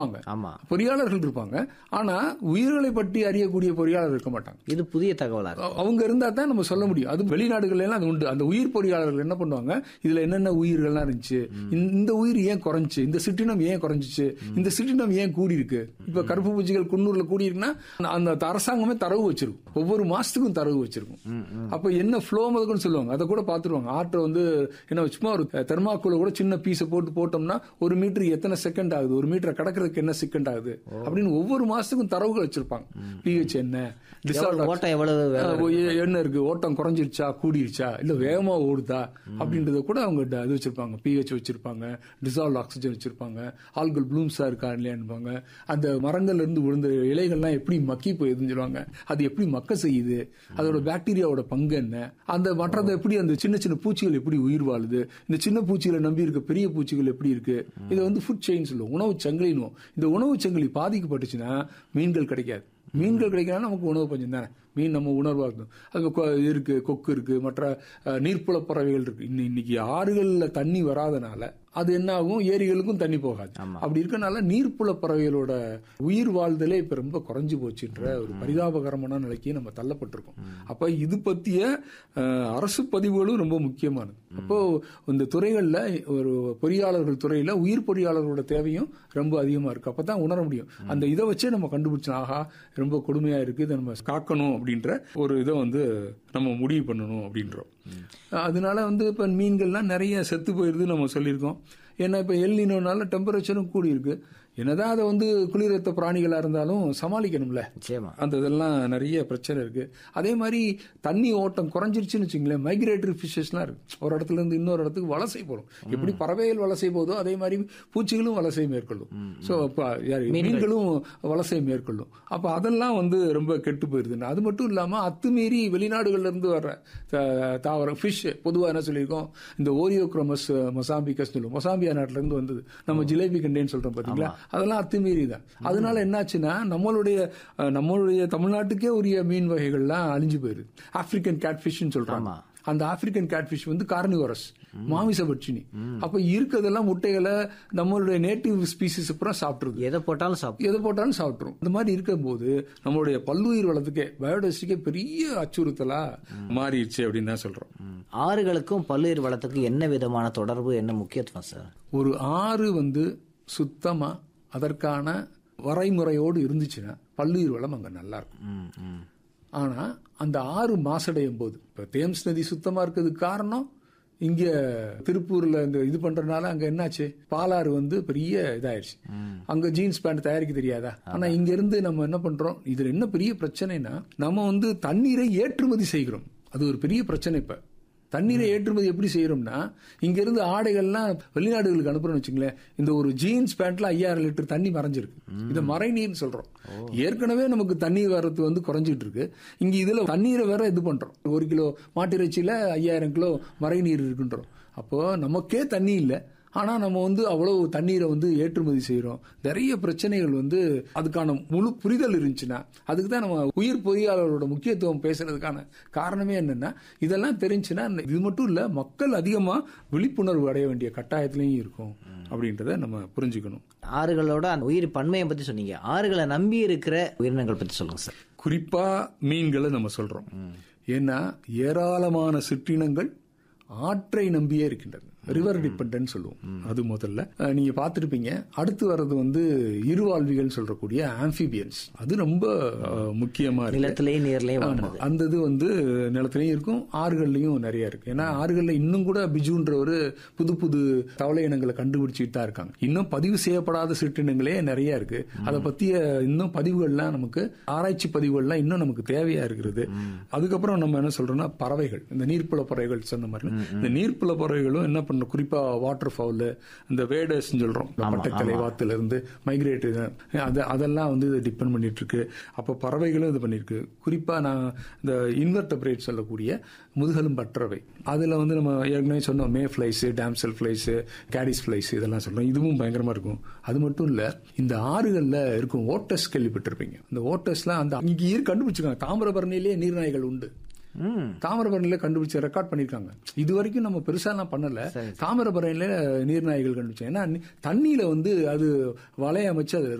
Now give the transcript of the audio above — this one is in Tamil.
இருப்பாங்க ஆமா பொறியாளர்கள் இருப்பாங்க ஆனா உயிர்களை பற்றி அறியக்கூடிய பொறியாளர் இருக்க மாட்டாங்க இது புதிய தகவலா இருக்கு அ- அவங்க இருந்தா தான் நம்ம சொல்ல முடியும் அது வெளிநாடுகள்ல எல்லாம் அது உண்டு அந்த உயிர் பொறியாளர்கள் என்ன பண்ணுவாங்க இதுல என்னென்ன உயிர்கள்லாம் இருந்துச்சு இந்த- இந்த உயிர் ஏன் குறைஞ்சுச்சு இந்த சிற்றினம் ஏன் குறைஞ்சிச்சு இந்த சிற்றினம் ஏன் கூடி இருக்கு இப்ப கருப்பு பூச்சிகள் குன்னூர்ல கூடி இருக்குன்னா அந்த அரசாங்கமே தரவு வச்சிருக்கும் ஒவ்வொரு மாசத்துக்கும் தரவு வச்சிருக்கும் அப்ப என்ன ஃப்ளோ முதல்னு சொல்லுவாங்க அதை கூட பாத்துருவாங்க ஆற்றை வந்து என்ன சும்மா ஒரு தெர்மாக்குள்ள கூட சின்ன பீஸை போட்டு போட்டோம்னா ஒரு மீட்டர் எத்தனை செகண்ட் ஆகுது ஒரு மீட்டரை கடக்கிறதுக்கு என்ன செகண்ட் ஆகுது அப்படின்னு ஒவ்வொரு மாசத்துக்கும் தரவுகள் வச்சிருப்பாங்க பிஹெச் என்ன டிசால்ட் ஓட்டம் எவ்வளவு வேகம் அஹ் எ- என்ன இருக்கு ஓட்டம் குறைஞ்சிருச்சா கூடிருச்சா இல்ல வேகமா ஓடுதா அப்படின்றத கூட அவங்க ட- இது வச்சிருப்பாங்க பிஹெச் வச்சிருப்பாங்க டிசால்வ் ஆக்சிஜன் வச்சிருப்பாங்க ஆல்கள் ப்ளூம்ஸா இருக்கா இல்லையான்பாங்க அந்த மரங்கள்ல இருந்து விழுந்த இலைகள்லாம் எப்படி மக்கி போயிருதுன்னு சொல்லுவாங்க அது எப்படி மக்க செய்யுது அதோட பாக்டீரியாவோட பங்கு என்ன அந்த மற்றதை எப்படி அந்த சின்ன சின்ன பூச்சிகள் எப்படி உயிர் வாழுது இந்த சின்ன பூச்சிகளை நம்பி இருக்க பெரிய பூச்சிகள் எப்படி இருக்கு இதை வந்து ஃபுட் செயின் சொல்லுவோம் உணவு சங்கிலினுவோம் இந்த உணவு சங்கிலி பாதிக்கப்பட்டுச்சுன்னா மீன்கள் கிடைக்காது மீன்கள் கிடைக்கணும் நமக்கு உணவு பஞ்சம் தானே மீன் நம்ம உணர்வா இருக்கும் அது கொ- இருக்கு கொக்கு இருக்கு மற்ற அஹ், நீர்ப்புல பறவைகள் இருக்கு இன்னி- இன்னைக்கு ஆறுகள்ல தண்ணி வராதனால அது என்ன ஆகும் ஏரிகளுக்கும் தண்ணி போகாது அப்படி இருக்கனால நீர்ப்புல பறவைகளோட உயிர் வாழ்தலே இப்ப ரொம்ப குறைஞ்சு போச்சுன்ற ஒரு பரிதாபகரமான நிலைக்கு நம்ம தள்ளப்பட்டிருக்கோம் அப்ப இது பத்திய அஹ், அரசு பதிவுகளும் ரொம்ப முக்கியமானது அப்போ இந்த துறைகள்ல ஒரு பொறியாளர்கள் துறையில உயிர் பொறியாளர்களோட தேவையும் ரொம்ப அதிகமா இருக்கு அப்பதான் உணர முடியும் அந்த இதை வச்சே நம்ம கண்டுபிடிச்சோம் ஆஹா ரொம்ப கொடுமையா இருக்கு இதை நம்ம காக்கணும் அப்படின்ற ஒரு இதை வந்து நம்ம முடிவு பண்ணணும் அப்படின்றோம் அதனால வந்து இப்ப மீன்கள்லாம் நிறைய செத்து போயிருது நம்ம சொல்லியிருக்கோம் ஏன்னா இப்ப எல்லினோனால டெம்பரேச்சரும் கூடி இருக்கு என்னதான் அதை வந்து குளிரத்த பிராணிகளா இருந்தாலும் சமாளிக்கணும்ல நிச்சயமா அந்த இதெல்லாம் நிறைய பிரச்சனை இருக்கு அதே மாதிரி தண்ணி ஓட்டம் குறைஞ்சிருச்சுன்னு வச்சுங்களேன் மைக்ரேட்டரி ஃபிஷஸ்லாம் இருக்கு ஒரு இடத்துல இருந்து இன்னொரு இடத்துக்கு வலசை போகும் எப்படி பறவைகள் வலசை போதோ அதே மாதிரி பூச்சிகளும் வலசை மேற்கொள்ளும் ஸோ மீன்களும் வலசை மேற்கொள்ளும் அப்ப அதெல்லாம் வந்து ரொம்ப கெட்டு போயிருது அது மட்டும் இல்லாம அத்துமீறி வெளிநாடுகள்ல இருந்து வர்ற த- தாவரம் ஃபிஷ் பொதுவா என்ன சொல்லியிருக்கோம் இந்த ஓரியோக்ரோமஸ் மொசாம்பிகஸ் சொல்லுவோம் மொசாம்பியா நாட்டுல இருந்து வந்தது நம்ம ஜிலேபி கண்டேன்னு சொல்றோம் பாத்தீங்களா அதெல்லாம் அத்துமீறி தான் அதனால என்னாச்சுன்னா நம்மளுடைய அஹ், நம்மளுடைய தமிழ்நாட்டுக்கே உரிய மீன் வகைகள்லாம் அழிஞ்சு போயிருது ஆப்பிரிக்கன் கேட்ஃபிஷ்னு சொல்றாங்க அந்த ஆப்பிரிக்கன் கேட்ஃபிஷ் வந்து கார்னிவரஸ் மாமிச பட்சினி அப்ப இருக்கிறதெல்லாம் முட்டைகளை நம்மளுடைய நேட்டிவ் ஸ்பீசிஸ் அப்புறம் சாப்பிட்டுருது எதை போட்டாலும் சாப்பிடும் எதை போட்டாலும் சாப்பிட்டுரும் இந்த மாதிரி இருக்கும்போது நம்மளுடைய பல்லுயிர் வளத்துக்கே பயோடைவர்சிட்டிக்கே பெரிய அச்சுறுத்தலா மாறிடுச்சு அப்படின்னு தான் சொல்றோம் ஆறுகளுக்கும் பல்லுயிர் வளத்துக்கும் என்ன விதமான தொடர்பு என்ன முக்கியத்துவம் சார் ஒரு ஆறு வந்து சுத்தமா அதற்கான வரைமுறையோடு இருந்துச்சுன்னா பல்லுயிர் வளம் அங்க நல்லா இருக்கும் ம், ம். ஆனா அந்த ஆறு மாசடையும் போது இப்ப தேம்ஸ் நதி சுத்தமா இருக்கிறதுக்கு காரணம் இங்க திருப்பூர்ல இந்த இது பண்றதுனால அங்க என்னாச்சு பாலாறு வந்து பெரிய இதாயிருச்சு அங்க ஜீன்ஸ் பேண்ட் தயாரிக்க தெரியாதா ஆனா இங்க இருந்து நம்ம என்ன பண்றோம் இதுல என்ன பெரிய பிரச்சனைனா நம்ம வந்து தண்ணீரை ஏற்றுமதி செய்கிறோம் அது ஒரு பெரிய பிரச்சனை இப்ப தண்ணீரை ஏற்றுமதி எப்படி செய்யறோம்னா இங்க இருந்து ஆடைகள்லாம் வெளிநாடுகளுக்கு அனுப்புறோம்னு வச்சுங்களேன் இந்த ஒரு ஜீன்ஸ் பேண்ட்ல ஐயாயிரம் லிட்டர் தண்ணி மறைஞ்சிருக்கு இதை மறைநீர்னு சொல்றோம் ஏற்கனவே நமக்கு தண்ணீர் வர்றது வந்து குறைஞ்சிட்டு இருக்கு இங்க இதுல தண்ணீரை வேற இது பண்றோம் ஒரு கிலோ மாட்டிறைச்சியில ஐயாயிரம் கிலோ மறைநீர் இருக்குன்றோம் அப்போ நமக்கே தண்ணி இல்லை ஆனா நம்ம வந்து அவ்வளவு தண்ணீரை வந்து ஏற்றுமதி செய்யறோம் நிறைய பிரச்சனைகள் வந்து அதுக்கான முழு புரிதல் இருந்துச்சுன்னா அதுக்கு தான் நம்ம உயிர் பொறியாளரோட முக்கியத்துவம் பேசுறதுக்கான காரணமே என்னன்னா இதெல்லாம் தெரிஞ்சுன்னா இது மட்டும் இல்ல மக்கள் அதிகமா விழிப்புணர்வு அடைய வேண்டிய கட்டாயத்திலையும் இருக்கும் அப்படின்றத நம்ம புரிஞ்சுக்கணும் ஆறுகளோட அந்த உயிர் பன்மையை பத்தி சொன்னீங்க ஆறுகளை நம்பி இருக்கிற உயிரினங்கள் பத்தி சொல்லுங்க சார் குறிப்பா மீன்களை நம்ம சொல்றோம் ஏன்னா ஏராளமான சிற்றினங்கள் ஆற்றை நம்பியே இருக்கின்றது ரிவர் டிபெண்ட் சொல்லுவோம் அது முதல்ல அஹ், நீங்க பார்த்திருப்பீங்க அடுத்து வர்றது வந்து இருவாழ்விகள் சொல்றக்கூடிய ஆம்பிபியன்ஸ் அது ரொம்ப அஹ், முக்கியமா இருக்கு நிலத்திலேயே நீர்லயும் ஆமா. வாழ்றது அந்த இது வந்து நிலத்திலையும் இருக்கும் ஆறுகள்லயும் நிறைய இருக்கு ஏன்னா ஆறுகள்ல இன்னும் கூட பிஜுன்ற ஒரு புது புது தவளை இனங்களை கண்டுபிடிச்சிட்டு தான் இருக்காங்க இன்னும் பதிவு செய்யப்படாத சிற்றினங்களே நிறைய இருக்கு அதை பத்திய இன்னும் பதிவுகள்லாம் நமக்கு ஆராய்ச்சி பதிவுகள்லாம் இன்னும் நமக்கு தேவையா இருக்கிறது அதுக்கப்புறம் நம்ம என்ன சொல்றோம்னா பறவைகள் இந்த நீர்ப்புல பறவைகள் சொன்ன மாதிரி இந்த நீர்ப்புல பறவைகளும் என்ன பண்ண குறிப்பா வாட்டர் ஃபவுல் இந்த வேடர்ஸ் சொல்றோம் இந்த பட்டைத்தலை வாத்துல இருந்து மைக்ரேட் அதெல்லாம் வந்து இதை டிபெண்ட் பண்ணிட்டு இருக்கு அப்ப பறவைகளும் இது பண்ணிருக்கு குறிப்பா நான் இந்த இன்வெர்டபிரேட் சொல்லக்கூடிய முதுகலும் பற்றவை அதுல வந்து நம்ம ஏற்கனவே சொன்னோம் mayflies damselflies caddisflies இதெல்லாம் சொல்றோம் இதுவும் பயங்கரமா இருக்கும் அது மட்டும் இல்ல இந்த ஆறுகள்ல இருக்கும் ஓட்டஸ் கேள்விப்பட்டிருப்பீங்க இந்த ஓட்டஸ்லாம் அந்த இங்க இரு கண்டுபிடிச்சிருக்காங்க தாமிரபரணியிலேயே நீர்நாய்கள் உண்டு ம் தாமிரபரணியில கண்டுபிடிச்ச ரெக்கார்ட் பண்ணிருக்காங்க இது வரைக்கும் நம்ம பெருசாலாம் பண்ணல தாமிரபரணியில நீர்நாய்கள் கண்டுபிடிச்சோம் ஏன்னா நி- தண்ணியில வந்து அது வலைய அமைச்சு அதுல